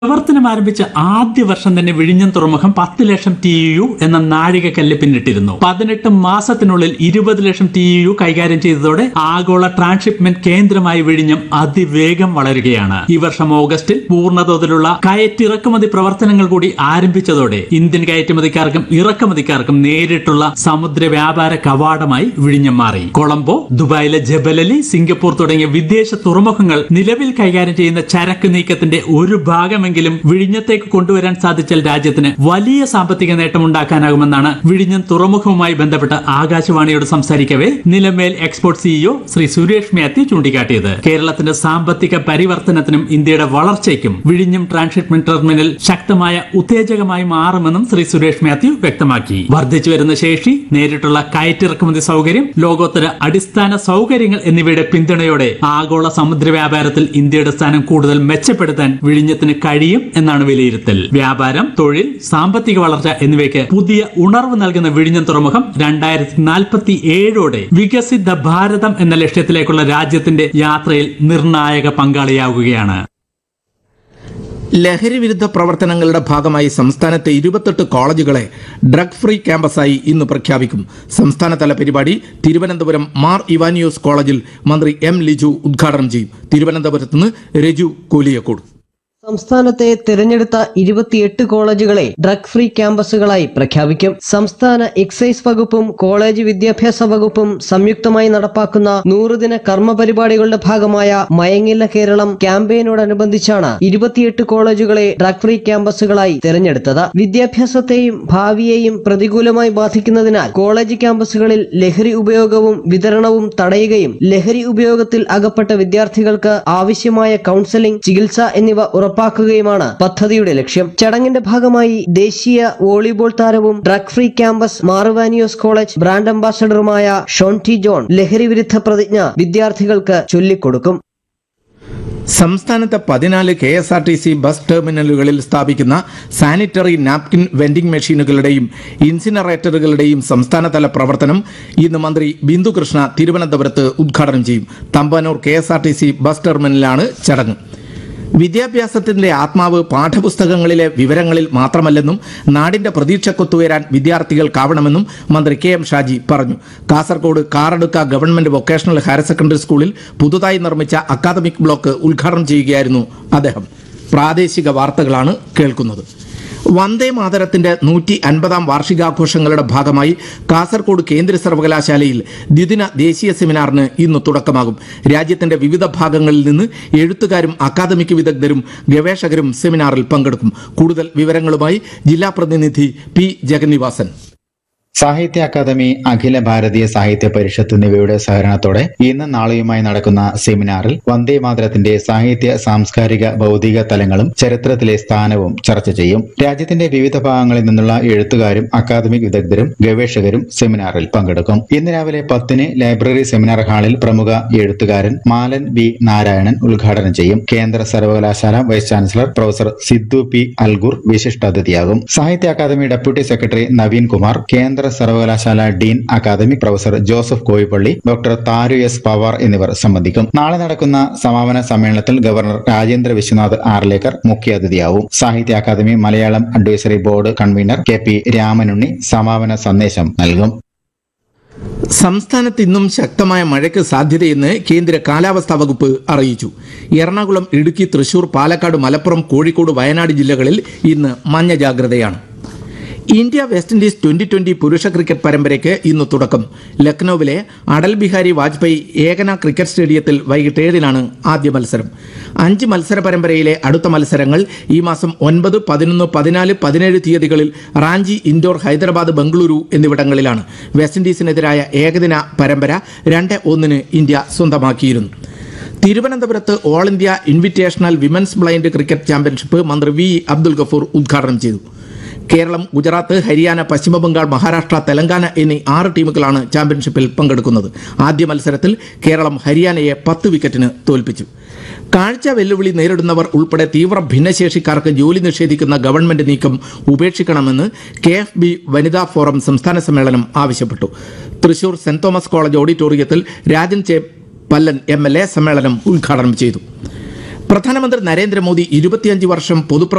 പ്രവർത്തനം ആരംഭിച്ച ആദ്യ വർഷം തന്നെ വിഴിഞ്ഞം തുറമുഖം പത്ത് ലക്ഷം ടി യു എന്ന നാഴികക്കല്ല് പിന്നിട്ടിരുന്നു പതിനെട്ട് മാസത്തിനുള്ളിൽ ഇരുപത് ലക്ഷം ടി യു കൈകാര്യം ചെയ്തതോടെ ആഗോള ട്രാൻസ്ഷിപ്മെന്റ് കേന്ദ്രമായി വിഴിഞ്ഞം അതിവേഗം വളരുകയാണ് ഈ വർഷം ഓഗസ്റ്റിൽ പൂർണ്ണതോതിലുള്ള കയറ്റിറക്കുമതി പ്രവർത്തനങ്ങൾ കൂടി ആരംഭിച്ചതോടെ ഇന്ത്യൻ കയറ്റുമതിക്കാർക്കും ഇറക്കുമതിക്കാർക്കും നേരിട്ടുള്ള സമുദ്ര വ്യാപാര കവാടമായി വിഴിഞ്ഞം മാറി കൊളംബോ ദുബായിലെ ജബലലി സിംഗപ്പൂർ തുടങ്ങിയ വിദേശ തുറമുഖങ്ങൾ നിലവിൽ കൈകാര്യം ചെയ്യുന്ന ചരക്ക് നീക്കത്തിന്റെ ഒരു ഭാഗമെങ്കിലും വിഴിഞ്ഞത്തേക്ക് കൊണ്ടുവരാൻ സാധിച്ചാൽ രാജ്യത്തിന് വലിയ സാമ്പത്തിക നേട്ടമുണ്ടാക്കാനാകുമെന്നാണ് വിഴിഞ്ഞം തുറമുഖവുമായി ബന്ധപ്പെട്ട് ആകാശവാണിയോട് സംസാരിക്കവേ നിലമേൽ എക്സ്പോർട്ട് സിഇഒ ശ്രീ സുരേഷ് മാത്യു ചൂണ്ടിക്കാട്ടിയത് കേരളത്തിന്റെ സാമ്പത്തിക പരിവർത്തനത്തിനും ഇന്ത്യയുടെ വളർച്ചയ്ക്കും വിഴിഞ്ഞം ട്രാൻസ്ഷിപ്മെന്റ് ടെർമിനൽ ശക്തമായ ഉത്തേജകമായി മാറുമെന്നും ശ്രീ സുരേഷ് മാത്യു വ്യക്തമാക്കി വർദ്ധിച്ചു വരുന്ന ശേഷി നേരിട്ടുള്ള കയറ്റിറക്കുമതി സൗകര്യം ലോകോത്തര അടിസ്ഥാന സൗകര്യങ്ങൾ എന്നിവയുടെ പിന്തുണയോടെ ആഗോള സമുദ്ര വ്യാപാരത്തിൽ ഇന്ത്യയുടെ സ്ഥാനം കൂടുതൽ മെച്ചപ്പെടുത്താൻ വിഴിഞ്ഞത്തിന് കഴിയും എന്നാണ് വിലയിരുത്തൽ വ്യാപാരം തൊഴിൽ സാമ്പത്തിക വളർച്ച എന്നിവയ്ക്ക് പുതിയ ഉണർവ് നൽകുന്ന വിഴിഞ്ഞം തുറമുഖം രണ്ടായിരത്തി നാൽപ്പത്തി ഏഴോടെ വികസിത ഭാരതം എന്ന ലക്ഷ്യത്തിലേക്കുള്ള രാജ്യത്തിന്റെ യാത്രയിൽ നിർണായക പങ്കാളിയാവുകയാണ് ലഹരി വിരുദ്ധ പ്രവർത്തനങ്ങളുടെ ഭാഗമായി സംസ്ഥാനത്തെ ഇരുപത്തെട്ട് കോളേജുകളെ ഡ്രഗ് ഫ്രീ ക്യാമ്പസായി ഇന്ന് പ്രഖ്യാപിക്കും സംസ്ഥാനതല പരിപാടി തിരുവനന്തപുരം മാർ ഇവാനിയോസ് കോളേജിൽ മന്ത്രി എം ലിജു ഉദ്ഘാടനം ചെയ്യും തിരുവനന്തപുരത്ത് നിന്ന് രജു കോലിയക്കോട് സംസ്ഥാനത്തെ തിരഞ്ഞെടുത്ത ഇരുപത്തിയെട്ട് കോളേജുകളെ ഡ്രഗ് ഫ്രീ ക്യാമ്പസുകളായി പ്രഖ്യാപിക്കും സംസ്ഥാന എക്സൈസ് വകുപ്പും കോളേജ് വിദ്യാഭ്യാസ വകുപ്പും സംയുക്തമായി നടപ്പാക്കുന്ന നൂറുദിന കർമ്മ പരിപാടികളുടെ ഭാഗമായ മയങ്ങില്ല കേരളം ക്യാമ്പയിനോടനുബന്ധിച്ചാണ് ഇരുപത്തിയെട്ട് കോളേജുകളെ ഡ്രഗ് ഫ്രീ ക്യാമ്പസുകളായി തിരഞ്ഞെടുത്തത് വിദ്യാഭ്യാസത്തെയും ഭാവിയെയും പ്രതികൂലമായി ബാധിക്കുന്നതിനാൽ കോളേജ് ക്യാമ്പസുകളിൽ ലഹരി ഉപയോഗവും വിതരണവും തടയുകയും ലഹരി ഉപയോഗത്തിൽ അകപ്പെട്ട വിദ്യാർത്ഥികൾക്ക് ആവശ്യമായ കൗൺസലിംഗ് ചികിത്സ എന്നിവ ഉറപ്പാക്കുകയുമാണ് പദ്ധതിയുടെ ലക്ഷ്യം ചടങ്ങിന്റെ ഭാഗമായി ദേശീയ വോളിബോൾ താരവും drug free campus Mar Ivanios college brand അംബാസഡറുമായ ഷോൺ ടി ജോൺ ലഹരി വിരുദ്ധ പ്രതിജ്ഞ വിദ്യാർത്ഥികൾക്ക് ചൊല്ലിക്കൊടുക്കും സംസ്ഥാനത്തെ പതിനാല് K S R T C bus ടെർമിനലുകളിൽ സ്ഥാപിക്കുന്ന സാനിറ്ററി നാപ്കിൻ വെൻഡിംഗ് മെഷീനുകളുടെയും ഇൻസിനറേറ്ററുകളുടെയും സംസ്ഥാനതല പ്രവർത്തനം ഇന്ന് മന്ത്രി ബിന്ദു കൃഷ്ണ തിരുവനന്തപുരത്ത് ഉദ്ഘാടനം ചെയ്യും Thampanoor K S R T C bus ടെർമിനലാണ് ചടങ്ങ് വിദ്യാഭ്യാസത്തിന്റെ ആത്മാവ് പാഠപുസ്തകങ്ങളിലെ വിവരങ്ങളിൽ മാത്രമല്ലെന്നും നാടിന്റെ പ്രതീക്ഷക്കൊത്തുയരാൻ വിദ്യാർത്ഥികൾക്കാവണമെന്നും മന്ത്രി കെ എം ഷാജി പറഞ്ഞു Kasaragod Karadukka government vocational higher secondary സ്കൂളിൽ പുതുതായി നിർമ്മിച്ച അക്കാദമിക് ബ്ലോക്ക് ഉദ്ഘാടനം ചെയ്യുകയായിരുന്നു അദ്ദേഹം പ്രാദേശിക വാർത്തകളാണ് കേൾക്കുന്നത് വന്ദേ മാതരത്തിന്റെ നൂറ്റി അൻപതാം വാർഷികാഘോഷങ്ങളുടെ ഭാഗമായി കാസർഗോഡ് കേന്ദ്ര സർവകലാശാലയിൽ ദ്വിദിന ദേശീയ സെമിനാറിന് ഇന്ന് തുടക്കമാകും രാജ്യത്തിന്റെ വിവിധ ഭാഗങ്ങളിൽ നിന്ന് എഴുത്തുകാരും അക്കാദമിക് വിദഗ്ധരും ഗവേഷകരും സെമിനാറിൽ പങ്കെടുക്കും കൂടുതൽ വിവരങ്ങളുമായി ജില്ലാ പ്രതിനിധി പി ജഗന്നിവാസൻ സാഹിത്യ അക്കാദമി അഖില ഭാരതീയ സാഹിത്യ പരിഷത്ത് എന്നിവയുടെ സഹകരണത്തോടെ ഇന്ന് നാളെയുമായി നടക്കുന്ന സെമിനാറിൽ വന്ദേ മാതരത്തിന്റെ സാഹിത്യ സാംസ്കാരിക ഭൗതിക തലങ്ങളും ചരിത്രത്തിലെ സ്ഥാനവും ചർച്ച ചെയ്യും രാജ്യത്തിന്റെ വിവിധ ഭാഗങ്ങളിൽ നിന്നുള്ള എഴുത്തുകാരും അക്കാദമിക് വിദഗ്ധരും ഗവേഷകരും സെമിനാറിൽ പങ്കെടുക്കും ഇന്ന് രാവിലെ പത്തിന് ലൈബ്രറി സെമിനാർ ഹാളിൽ പ്രമുഖ എഴുത്തുകാരൻ മാലൻ ബി നാരായണൻ ഉദ്ഘാടനം ചെയ്യും കേന്ദ്ര സർവകലാശാല vice chancellor professor Siddu P Algur വിശിഷ്ടാതിഥിയാകും സാഹിത്യ അക്കാദമി ഡെപ്യൂട്ടി സെക്രട്ടറി നവീൻ കുമാർ കേന്ദ്ര സർവകലാശാല dean academic professor Joseph Koippally doctor Tharu S Pawar എന്നിവർ സംബന്ധിക്കും നാളെ നടക്കുന്ന സമാപന സമ്മേളനത്തിൽ ഗവർണർ രാജേന്ദ്ര വിശ്വനാഥ് ആർലേക്കർ മുഖ്യാതിഥിയാവും Sahitya Akademi Malayalam advisory board convener K P Ramanunni സമാപന സന്ദേശം നൽകും സംസ്ഥാനത്ത് ഇന്നും ശക്തമായ മഴയ്ക്ക് സാധ്യതയെന്ന് കേന്ദ്ര കാലാവസ്ഥാ വകുപ്പ് അറിയിച്ചു എറണാകുളം ഇടുക്കി തൃശൂർ പാലക്കാട് മലപ്പുറം കോഴിക്കോട് വയനാട് ജില്ലകളിൽ ഇന്ന് മഞ്ഞ ജാഗ്രതയാണ് India West Indies twenty twenty പുരുഷ ക്രിക്കറ്റ് പരമ്പരയ്ക്ക് ഇന്ന് തുടക്കം ലക്നൌവിലെ അടൽ ബിഹാരി വാജ്പേയി ഏകന ക്രിക്കറ്റ് സ്റ്റേഡിയത്തിൽ വൈകിട്ട് ഏഴിനാണ് ആദ്യ മത്സരം അഞ്ച് മത്സര പരമ്പരയിലെ അടുത്ത മത്സരങ്ങൾ ഈ മാസം ഒൻപത് പതിനൊന്ന് പതിനാല് പതിനേഴ് തീയതികളിൽ റാഞ്ചി ഇൻഡോർ ഹൈദരാബാദ് ബംഗളൂരു എന്നിവിടങ്ങളിലാണ് വെസ്റ്റ് ഇൻഡീസിനെതിരായ ഏകദിന പരമ്പര രണ്ട് ഒന്നിന് ഇന്ത്യ സ്വന്തമാക്കിയിരുന്നു തിരുവനന്തപുരത്ത് all India invitational women's blind cricket championship മന്ത്രി വി അബ്ദുൽ ഗഫൂർ ഉദ്ഘാടനം ചെയ്തു കേരളം ഗുജറാത്ത് ഹരിയാന പശ്ചിമബംഗാൾ മഹാരാഷ്ട്ര തെലങ്കാന എന്നീ ആറ് ടീമുകളാണ് ചാമ്പ്യൻഷിപ്പിൽ പങ്കെടുക്കുന്നത് ആദ്യ മത്സരത്തിൽ കേരളം ഹരിയാനയെ പത്ത് വിക്കറ്റിന് തോൽപ്പിച്ചു കാഴ്ച വെല്ലുവിളി നേരിടുന്നവർ ഉൾപ്പെടെ തീവ്ര ഭിന്നശേഷിക്കാർക്ക് ജോലി നിഷേധിക്കുന്ന ഗവൺമെന്റ് നീക്കം ഉപേക്ഷിക്കണമെന്ന് കെ എഫ് ബി വനിതാ ഫോറം സംസ്ഥാന സമ്മേളനം ആവശ്യപ്പെട്ടു തൃശൂർ സെന്റ് തോമസ് കോളേജ് ഓഡിറ്റോറിയത്തിൽ രാജൻ ചെ പല്ലൻ എം എൽ എ സമ്മേളനം ഉദ്ഘാടനം ചെയ്തു പ്രധാനമന്ത്രി നരേന്ദ്രമോദി ഇരുപത്തിയഞ്ച് വർഷം പൊതുപ്രവർത്തനം